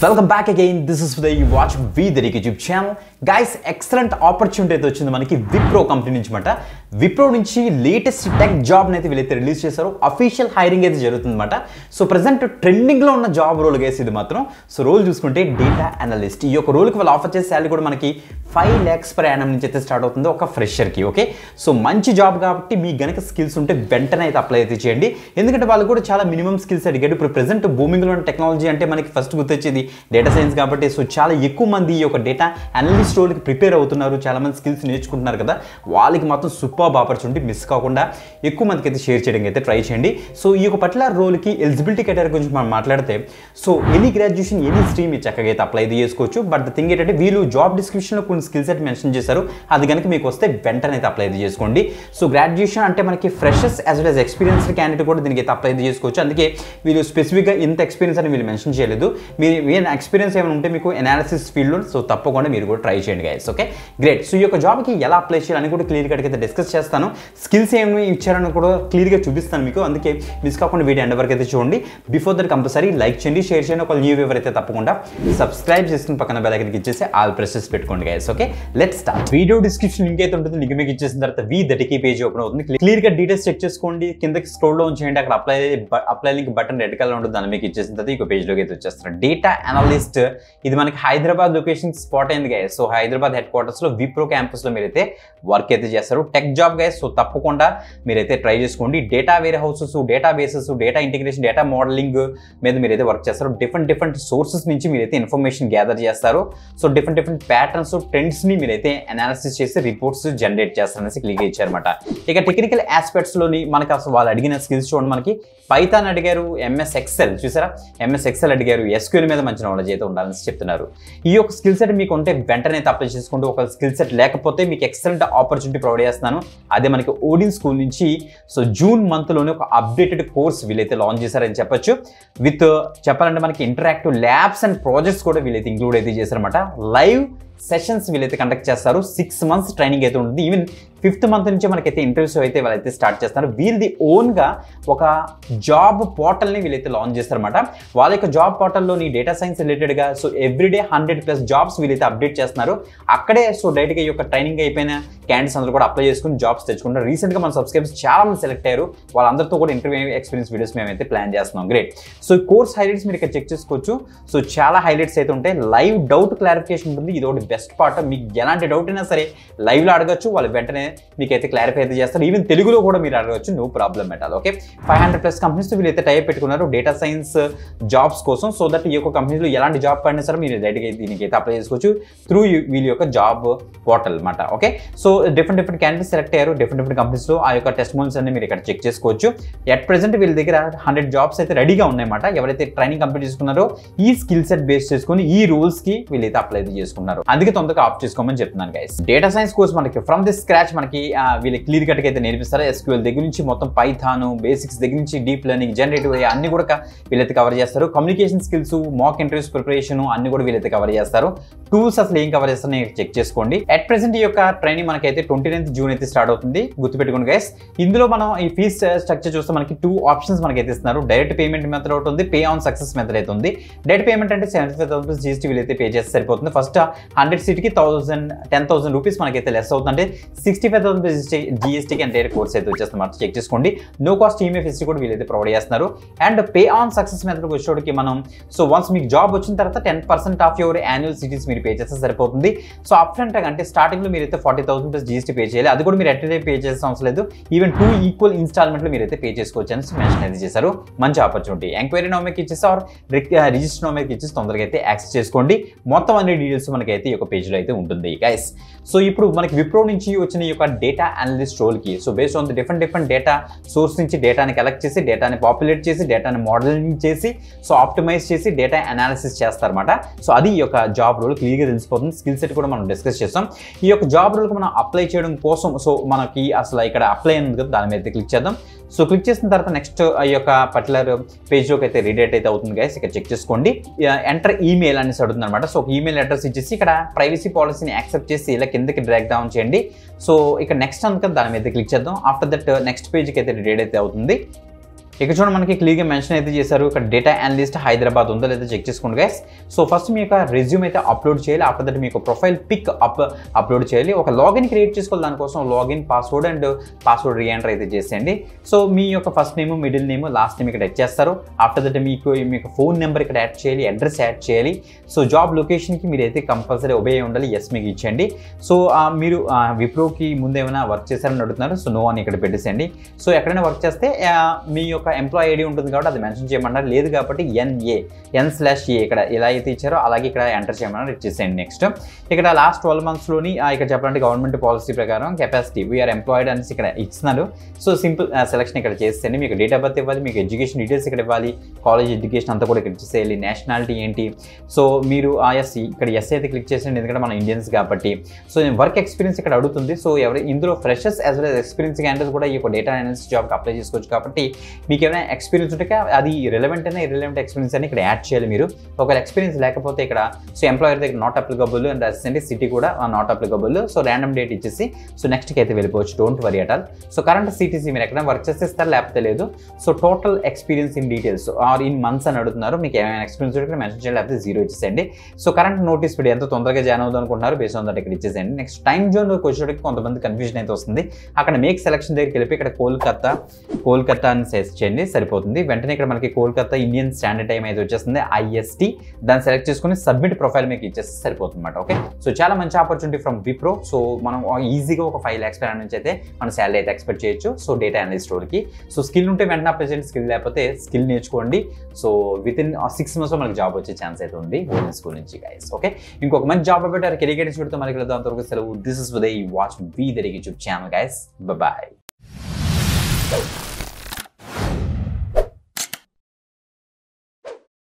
welcome back again this is the watch we దరికి YouTube channel guys excellent opportunity అయితే వచ్చింది మనకి Wipro company నుంచి అనమాట విప్రో నుంచి లేటెస్ట్ టెక్ జాబ్ అయితే వీళ్ళైతే రిలీజ్ చేశారు అఫీషియల్ హైరింగ్ అయితే జరుగుతుంది అనమాట సో ప్రజెంట్ ట్రెండింగ్లో ఉన్న జాబ్ రోల్ గైస్ ఇది మాత్రం సో రోల్ చూసుకుంటే డేటా అనలిస్ట్ ఈ యొక్క రోల్కి వాళ్ళు ఆఫర్ చేసే శాలరీ కూడా మనకి ఫైవ్ ల్యాక్స్ పర్ యానం నుంచి అయితే స్టార్ట్ అవుతుంది ఒక ఫ్రెషర్కి ఓకే సో మంచి జాబ్ కాబట్టి మీ గనక స్కిల్స్ ఉంటే వెంటనే అయితే అప్లై అయితే చేయండి ఎందుకంటే వాళ్ళు కూడా చాలా మినిమం స్కిల్స్ అడిగాడు ఇప్పుడు ప్రెసెంట్ బూమింగ్లో ఉన్న టెక్నాలజీ అంటే మనకి ఫస్ట్ గుర్తొచ్చేది డేటా సైన్స్ కాబట్టి సో చాలా ఎక్కువ మంది ఈ యొక్క డేటా అనలిస్ట్ రోల్కి ప్రిపేర్ అవుతున్నారు చాలా మంది స్కిల్స్ నేర్చుకుంటున్నారు కదా వాళ్ళకి మాత్రం సూపర్ ఆపర్చునిటీ మిస్ కాకుండా ఎక్కువ మందికి అయితే షేర్ చేయడానికి అయితే ట్రై చేయండి సో ఈ యొక్క పర్టికులర్ రోల్కి ఎలిజిబిలిటీ కేటగిరీ గురించి మనం మాట్లాడితే so any graduation any stream చక్కగా అయితే అప్లై అయితే చేసుకోవచ్చు బట్ ద థింగ్ ఏంటంటే వీళ్ళు జాబ్ డిస్క్రిప్షన్లో కొన్ని స్కిల్స్ అయితే మెన్షన్ చేశారు అది కనుక మీకు వస్తే వెంటనే అయితే అప్లై అయితే చేసుకోండి సో గ్రాడ్యుయేషన్ అంటే మనకి freshers as well as experienced candidate కూడా దీనికి అయితే అప్లై అయితే చేసుకోవచ్చు అందుకే వీళ్ళు స్పెసిఫిక్గా ఇంత ఎక్స్పీరియన్స్ అని వీళ్ళు మెన్షన్ చేయలేదు మీరు ఏమైనా ఎక్స్పీరియన్స్ ఏమైనా ఉంటే మీకు ఎనాలిసిస్ ఫీల్డ్లో సో తప్పకుండా మీరు కూడా ట్రై చేయండి గైస్ ఓకే గ్రేట్ సో ఈ యొక్క జాబ్కి ఎలా అప్లై చేయాలని కూడా క్లియర్ కట్గా అయితే డిస్కస్ చేస్తాను స్కిల్స్ ఏమి ఇచ్చారని కూడా క్లియర్గా చూపిస్తాను మీకు అందుకే మిస్ కాకుండా వీడియో ఎండ్ వరకు అయితే చూడండి బిఫోర్ దట్ కంపల్సరీ లైక్ చేయండి షేర్ చేయండి ఒక న్యూ వ్యూవర్ అయితే తప్పకుండా సబ్స్క్రైబ్ చేసుకుని పక్కన బెల్ ఐకన్కి ఇచ్చేసి ఆల్ ప్రెసెస్ పెట్టుకోండి guys okay let start video description link అయితే ఉంటుంది లింక్ మీకు ఇచ్చేసిన తర్వాత వి దటికి పేజ్ ఓపెన్ అవుతుంది క్లియర్ గా డీటెయిల్స్ చెక్ చేసుకోండి కిందకి స్క్రోల్ డౌన్ చేయండి అక్కడ apply apply link button red colour ఉంటుంది దాన్ని మీకు ఇచ్చేసిన తర్వాత ఈ పేజ్ లోకి అయితే వచ్చేస్తారు డేటా అనలిస్ట్ ఇది మనకి హైదరాబాద్ లొకేషన్ స్పాట్ అయింది guys so Hyderabad headquarters లో విప్రో క్యాంపస్ లో మీరైతే వర్క్ అయితే చేస్తారు టెక్ జాబ్ గైస్ సో తప్పకుండా మీరైతే ట్రై చేసుకోండి data wear houses data bases data integration data modelling మీద మీరైతే వర్క్ చేస్తారు డిఫరెంట్ డిఫరెంట్ సోర్సెస్ నుంచి మీరైతే ఇన్ఫర్మేషన్ గ్యాదర్ చేస్తారు so different different patterns trends ని మీరైతే అనాలిసిస్ చేసి రిపోర్ట్స్ జనరేట్ చేస్తారనేసి క్లిక్ ఇచ్చారనమాట ఇక టెక్నికల్ ఆస్పెక్ట్స్ లోని మనకి అసలు వాళ్ళు అడిగిన స్కిల్స్ చూడండి మనకి పైథాన్ అడిగారు ఎంఎస్ ఎక్సెల్ చూసారా ఎంఎస్ ఎక్సెల్ అడిగారు ఎస్క్యూఎల్ మీద మంచి నాలెడ్జ్ అయితే ఉండాలని చెప్తున్నారు ఈ యొక్క స్కిల్ సెట్ మీకు ఉంటే వెంటనే అయితే అప్లై చేసుకుంటూ ఒక స్కిల్ సెట్ లేకపోతే మీకు ఎక్సలెంట్ ఆపర్చునిటీ ప్రొవైడ్ చేస్తున్నాను అదే మనకి ఓడిన్ స్కూల్ నుంచి సో జూన్ మంత్లోనే ఒక అప్డేటెడ్ కోర్స్ వీళ్ళైతే లాంచ్ చేశారని చెప్పొచ్చు విత్ చెప్పాలంటే మనకి ఇంటరాక్టివ్ ల్యాబ్స్ అండ్ ప్రాజెక్ట్స్ కూడా వీళ్ళైతే ఇంక్లూడ్ అయితే చేశారన్నమాట లైవ్ సెషన్స్ వీళ్ళైతే కండక్ట్ చేస్తారు సిక్స్ మంత్స్ ట్రైనింగ్ అయితే ఉంటుంది ఈవెన్ ఫిఫ్త్ మంత్ నుంచి మనకైతే ఇంటర్వ్యూస్ అయితే వాళ్ళైతే స్టార్ట్ చేస్తారు వీళ్ళది ఓన్గా ఒక జాబ్ పోర్టల్ని వీళ్ళైతే లాంచ్ చేస్తారన్నమాట వాళ్ళ యొక్క జాబ్ పోర్టల్లోని డేటా సైన్స్ రిలేటెడ్గా so everyday hundred plus jobs వీళ్ళైతే అప్డేట్ చేస్తున్నారు అక్కడే సో డైరెక్ట్గా ఈ యొక్క ట్రైనింగ్ అయిపోయిన క్యాండిడేట్స్ అందరూ కూడా అప్లై చేసుకుని జాబ్స్ తెచ్చుకుంటారు రీసెంట్గా మన సబ్స్క్రైబర్స్ చాలా మంది సెలెక్ట్ అయ్యారు వాళ్ళందరితో కూడా ఇంటర్వ్యూ ఎక్స్పీరియన్స్ వీడియోస్ మేమైతే ప్లాన్ చేస్తున్నాం గ్రేట్ సో ఈ కోర్స్ హైలైట్స్ మీరు ఇక్కడ చెక్ చేసుకోవచ్చు సో చాలా హైలైట్స్ అయితే ఉంటాయి లైవ్ డౌట్ క్లారిఫికేషన్ ఉంటుంది ఇది ఒకటి బెస్ట్ పార్ట్ మీకు ఎలాంటి డౌట్ అయినా సరే లైవ్లో అడగచ్చు వాళ్ళు వెంటనే మీకు అయితే క్లారిఫై అయితే చేస్తారు ఈవెన్ తెలుగులో కూడా మీరు అడగచ్చు నో ప్రాబ్లం పెట్టాలి ఓకే ఫైవ్ హండ్రెడ్ ప్లస్ కంపెనీస్తో వీళ్ళైతే టైప్ పెట్టుకున్నారు డేటా సైన్స్ జాబ్స్ కోసం సో దట్ ఈ యొక్క కంపెనీలో ఎలాంటి జాబ్ పడినా సరే మీరు డైరెక్ట్గా దీనికి అయితే అప్లై చేసుకోవచ్చు త్రూ వీళ్ళ యొక్క జాబ్ పోర్టల్ అనమాట okay so different different candidates select అయ్యారు డిఫరెంట్ డిఫరెంట్ కంపెనీస్లో ఆ యొక్క టెస్ట్ మోల్స్ అన్ని మీరు ఇక్కడ చెక్ చేసుకోవచ్చు ఎట్ ప్రెసెంట్ వీళ్ళ దగ్గర హండ్రెడ్ జాబ్స్ అయితే రెడీగా ఉన్నాయన్నమాట ఎవరైతే ట్రైనింగ్ కంప్లీట్ చేసుకున్నారో ఈ స్కిల్ సెట్ బేస్ చేసుకుని ఈ రూల్స్ కి వీళ్ళైతే అప్లై చేసుకున్నారు అందుకే తొందరగా ఆఫ్ చేసుకోమని చెప్తున్నాను గైస్ డేటా సైన్స్ కోర్స్ మనకి ఫ్రమ్ ది స్క్రాచ్ మనకి ఆ, వీళ్ళు క్లియర్ కట్ అయితే నేర్పిస్తారు ఎస్క్యూఎల్ దగ్గర నుంచి మొత్తం పైథాను బేసిక్స్ దగ్గర నుంచి డీప్ లెర్నింగ్ జనరేటివ్ ఏ అన్ని కూడా క- వీళ్ళైతే కవర్ చేస్తారు communication skills mock interviews preparation అన్ని కూడా వీళ్ళైతే కవర్ చేస్తారు టూల్స్ అసలు ఏం కవర్ చేస్తారో చెక్ చేసుకోండి అట్ ప్రెసెంట్ ఈ యొక్క ట్రైనింగ్ మనకైతే ట్వంటీ నైన్త్ జూన్ అయితే స్టార్ట్ అవుతుంది గుర్తుపెట్టుకోండి గైస్ ఇందులో మనం ఈ ఫీస్ స్ట్రక్చర్ చూస్తే మనకి టూ ఆప్షన్స్ మనకి అయితే ఇస్తున్నారు డైరెక్ట్ పేమెంట్ మెథడ్ ఒకటి ఉంది పే ఆన్ సక్సెస్ మెథడ్ అయితే ఉంది డైరెక్ట్ పేమెంట్ అంటే సెవెంటీ ఫైవ్ థౌసండ్ జీఎస్టీ వీళ్ళైతే పే చేస్తే సరిపోతుంది ఫస్ట్ హండ్రెడ్ సీట్కి థౌసండ్ టెన్ థౌసండ్ రూపీస్ మనకైతే లెస్ అవుతుంది అంటే సిక్స్టీ ఫైవ్ థౌసండ్ జీఎస్టీకి అంటే కోర్స్ అయితే వచ్చేస్తుంది చెక్ చేసుకోండి నో కాస్ట్ ఈఎంఐ ఫెసిలిటీ కూడా వీళ్ళైతే ప్రొవైడ్ చేస్తున్నారు and pay on success method వచ్చేటికి మనం సో వన్స్ మీకు జాబ్ వచ్చిన తర్వాత ten percent of your annual CTC మీరు పే చేస్తే సరిపోతుంది సో అప్ ఫ్రంట్ అంటే స్టార్టింగ్లో మీరైతే forty thousand plus GST pay చేయాలి అది కూడా మీరు ఎట్ పే చేసిన అవసరం లేదు ఈవెన్ టూ ఈక్వల్ ఇన్స్టాల్మెంట్లో మీరైతే పే చేసుకోవచ్చు అని మెన్షన్ అయితే చేశారు మంచి ఆపర్చునిటీ ఎంక్వైరీ నోమిక్ ఇచ్చేసి ఆర్ రిజిస్టర్ నోమిక్ ఇచ్చేసి తొందరగా అయితే యాక్సెస్ చేసుకోండి మొత్తం అన్ని డీటెయిల్స్ మనకైతే ఈ యొక్క పేజ్లో అయితే ఉంటుంది గైస్ సో ఇప్పుడు మనకి విప్రో నుంచి వచ్చిన ఈ యొక్క డేటా అనలిస్ట్ రోల్కి so based on the different different data source నుంచి డేటాని కలెక్ట్ చేసి డేటాని పాపులేట్ చేసి డేటాని మోడలింగ్ చేసి సో ఆప్టిమైజ్ చేసి డేటా అనాలిసిస్ చేస్తారన్నమాట సో అది ఈ యొక్క జాబ్ రోల్ క్లియర్గా తెలిసిపోతుంది స్కిల్ సెట్ కూడా మనం డిస్కస్ చేస్తాం ఈ యొక్క జాబ్ రోల్కి మనం అప్లై చేయడం కోసం సో మనకి అసలు ఇక్కడ అప్లై ఉంది కదా దాని మీద క్లిక్ చేద్దాం సో క్లిక్ చేసిన తర్వాత నెక్స్ట్ ఈ యొక్క పర్టికులర్ పేజ్లోకి అయితే రీడేట్ అయితే అవుతుంది గైస్ ఇక్కడ చెక్ చేసుకోండి ఎంటర్ ఈమెయిల్ అనేసి అడుగుతుంది అనమాట సో ఒక ఈమెయిల్ అడ్రస్ ఇచ్చేసి ఇక్కడ ప్రైవసీ పాలసీని యాక్సెప్ట్ చేసి ఇలా కిందకి డ్రాక్ డౌన్ చేయండి సో ఇక్కడ నెక్స్ట్ అందుకని దాని మీద క్లిక్ చేద్దాం ఆఫ్టర్ దట్ నెక్స్ట్ పేజ్కి అయితే రీడేట్ అయితే అవుతుంది ఇక చూడండి మనకి క్లియర్గా మెన్షన్ అయితే చేశారు ఇక్కడ డేటా అనలిస్ట్ హైదరాబాద్ ఉందో లేదా చెక్ చేసుకోండి గైస్ సో ఫస్ట్ మీ యొక్క రెజ్యూమ్ అయితే అప్లోడ్ చేయాలి ఆఫ్టర్ దట్ మీ యొక్క ప్రొఫైల్ పిక్ అప్ అప్లోడ్ చేయాలి ఒక లాగిన్ క్రియేట్ చేసుకోవాలి దానికోసం login password and password reenter అయితే చేసేయండి సో మీ యొక్క first name middle name last name ఇక్కడ ఇచ్చేస్తారు ఆఫ్టర్ దట్ మీకు మీ యొక్క ఫోన్ నెంబర్ ఇక్కడ యాడ్ చేయాలి అడ్రస్ యాడ్ చేయాలి సో జాబ్ లొకేషన్కి మీరు అయితే కంపల్సరీ ఒబే ఉండాలి ఎస్ మీకు ఇచ్చేయండి సో ఆ, మీరు ఆ, విప్రోకి ముందు ఏమైనా వర్క్ చేశారని అడుగుతున్నారు సో నో అని ఇక్కడ పెట్టేసేయండి సో ఎక్కడైనా వర్క్ చేస్తే ఆ, మీ యొక్క ఎంప్లాయ్ ఐడి ఉంటుంది కాబట్టి అది మెన్షన్ చేయమన్నారు లేదు కాబట్టి ఎన్ఏ ఎన్ స్లాష్ ఏ ఇక్కడ ఎలా అయితే ఇచ్చారో అలాగే ఇక్కడ ఎంటర్ చేయమన్నారు ఇచ్చేసేయండి నెక్స్ట్ ఇక్కడ లాస్ట్ ట్వెల్వ్ మంత్స్లోని ఇక్కడ చెప్పాలంటే గవర్నమెంట్ పాలసీ ప్రకారం కెపాసిటీ వీఆర్ ఎంప్లాయిడ్ అనేసి ఇక్కడ ఇస్తున్నారు సో సింపుల్ సెలక్షన్ ఇక్కడ చేసేయండి మీకు డేట్ ఆఫ్ బర్త్ ఇవ్వాలి మీకు ఎడ్యుకేషన్ డీటెయిల్స్ ఇక్కడ ఇవ్వాలి కాలేజ్ ఎడ్యుకేషన్ అంతా కూడా ఇక్కడ ఇచ్చేసేయాలి నేషనాలిటీ ఏంటి సో మీరు ఆ ఎస్ ఇక్కడ ఎస్ అయితే క్లిక్ చేసేయండి ఎందుకంటే మన ఇండియన్స్ కాబట్టి సో వర్క్ ఎక్స్పీరియన్స్ ఇక్కడ అడుగుతుంది సో ఎవరు ఇందులో freshers as well experience candidates కూడా ఈ యొక్క డేటా అనాలిసిస్ జాబ్కి అప్లై చేసుకోవచ్చు కాబట్టి మీకు ఏమైనా ఎక్స్పీరియన్స్ ఉంటే అది రిలవెంట్ అయినా ఇరిలవెంట్ ఎక్స్పీరియన్స్ అని ఇక్కడ యాడ్ చేయాలి మీరు ఒకవేళ ఎక్స్పీరియన్స్ లేకపోతే ఇక్కడ సో ఎంప్లాయర్ దగ్గర not applicable and assistant CTC కూడా not applicable so random date ఇచ్చేసి సో నెక్స్ట్కి అయితే వెళ్ళిపోవచ్చు don't worry at all so current CTC మీరు ఎక్కడ వర్క్ చేస్తే ఇస్తారు లేకపోతే లేదు so total experience in details or in months అని అడుగుతున్నారు మీకు ఏమైనా ఎక్స్పీరియన్స్ ఉంటే మెన్షన్ చేయాలి లేకపోతే జీరో ఇచ్చేసేయండి సో కరెంట్ నోటీస్ పీరియడ్ ఎంత తొందరగా జాయిన్ అవుతుంది అనుకుంటున్నారు బేస్ ఆన్ దట్ ఇక్కడ ఇచ్చేసేయండి నెక్స్ట్ టైం జోన్లోకి వచ్చేటికి కొంతమంది కన్ఫ్యూజన్ అయితే వస్తుంది అక్కడ మేక్ సెలక్షన్ దగ్గరికి వెళ్ళి ఇక్కడ కోల్కత్తా కోల్కత్తా అని సెర్చ్ చేయండి సరిపోతుంది వెంటనే ఇక్కడ మనకి కోల్కత్తా ఇండియన్ స్టాండర్డ్ టైం అయితే వచ్చేస్తుంది ఐఎస్టీ దాన్ని సెలెక్ట్ చేసుకుని సబ్మిట్ ప్రొఫైల్ మీకు ఇచ్చేస్తే సరిపోతుంది అనమాట ఓకే సో చాలా మంచి ఆపర్చునిటీ ఫ్రమ్ విప్రో సో మనం ఈజీగా ఒక ఫైవ్ ల్యాక్స్ per annum నుంచి అయితే మన శాలరీ అయితే ఎక్స్పెక్ట్ చేయొచ్చు సో డేటా అనలిస్ట్ రోల్కి సో స్కిల్ ఉంటే వెంటనే అప్లై చేయండి స్కిల్ లేకపోతే స్కిల్ నేర్చుకోండి సో విత్ ఇన్ సిక్స్ మంత్స్లో మనకి జాబ్ వచ్చే ఛాన్స్ అయితే ఉంది గోల్డెన్ స్కూల్ నుంచి గైస్ ఓకే ఇంకొక మంచి జాబ్ అప్డేట్ కెరీర్ గైడెన్స్ పెడితే మనకి వెళ్తాం అంతవరకు సెలవు this is Uday watch we there YouTube channel guys bye